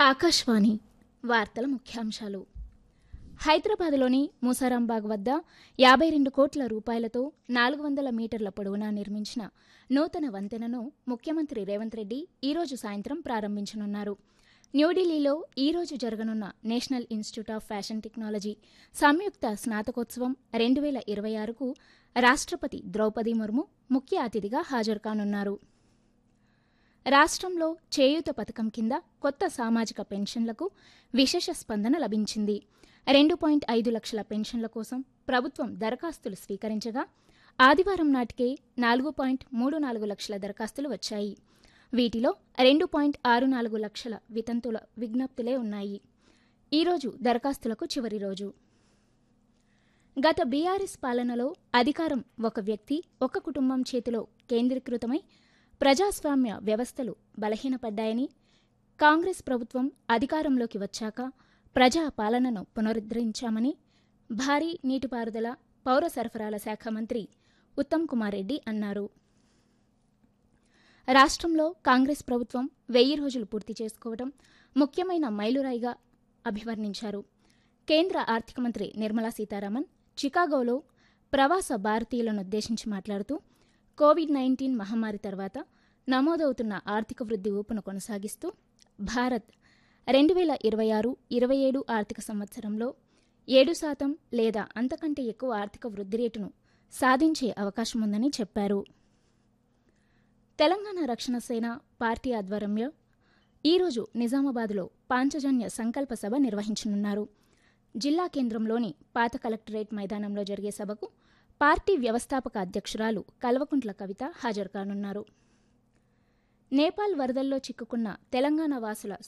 ఆకాశవాణి వార్తల ముఖ్యాంశాలు హైదరాబాద్లోని మూసారాంబాగ్ వద్ద యాభై రెండు కోట్ల రూపాయలతో నాలుగు వందల మీటర్ల పొడవునా నిర్మించిన నూతన వంతెనను ముఖ్యమంత్రి రేవంత్ రెడ్డి ఈరోజు సాయంత్రం ప్రారంభించనున్నారు న్యూఢిల్లీలో ఈరోజు జరగనున్న national institute of fashion technology సంయుక్త స్నాతకోత్సవం రెండు వేల ఇరవై ఆరుకు రాష్ట్రపతి ద్రౌపది ముర్ము ముఖ్య అతిథిగా హాజరు కానున్నారు రాష్ట్రంలో చేయూత పథకం కింద కొత్త సామాజిక పెన్షన్లకు విశేష స్పందన లభించింది రెండు పాయింట్ ఐదు లక్షల పెన్షన్ల కోసం ప్రభుత్వం దరఖాస్తులు స్వీకరించగా ఆదివారం నాటికే నాలుగు పాయింట్ మూడు నాలుగు లక్షల దరఖాస్తులు వచ్చాయి వీటిలో రెండు పాయింట్ ఆరు నాలుగు లక్షల వితంతుల విజ్ఞప్తులే ఉన్నాయి ఈరోజు దరఖాస్తులకు చివరి రోజు గత బీఆర్ఎస్ పాలనలో అధికారం ఒక వ్యక్తి ఒక కుటుంబం చేతిలో కేంద్రీకృతమై ప్రజాస్వామ్య వ్యవస్థలు బలహీనపడ్డాయని కాంగ్రెస్ ప్రభుత్వం అధికారంలోకి వచ్చాక ప్రజా పాలనను పునరుద్ధరించామని భారీ నీటిపారుదల పౌర సరఫరాల శాఖ మంత్రి ఉత్తమ్ కుమార్ రెడ్డి అన్నారు రాష్ట్రంలో కాంగ్రెస్ ప్రభుత్వం వెయ్యి రోజులు పూర్తి చేసుకోవడం ముఖ్యమైన మైలురాయిగా అభివర్ణించారు కేంద్ర ఆర్థిక మంత్రి నిర్మలా సీతారామన్ చికాగోలో ప్రవాస భారతీయులనుద్దేశించి మాట్లాడుతూ కోవిడ్ నైన్టీన్ మహమ్మారి తర్వాత నమోదవుతున్న ఆర్థిక వృద్ధి ఊపును కొనసాగిస్తూ భారత్ రెండు వేల ఇరవై ఆరు ఇరవై ఏడు ఆర్థిక సంవత్సరంలో ఏడు శాతం లేదా అంతకంటే ఎక్కువ ఆర్థిక వృద్ధి రేటును సాధించే అవకాశం ఉందని చెప్పారు తెలంగాణ రక్షణ సేన పార్టీ ఆధ్వర్యంలో ఈరోజు నిజామాబాద్లో పాంచజన్య సంకల్ప సభ నిర్వహించనున్నారు జిల్లా కేంద్రంలోని పాత కలెక్టరేట్ మైదానంలో జరిగే సభకు పార్టీ వ్యవస్థాపక అధ్యక్షురాలు కల్వకుంట్ల కవిత హాజరు కానున్నారు నేపాల్ వరదల్లో చిక్కుకున్న తెలంగాణ వాసుల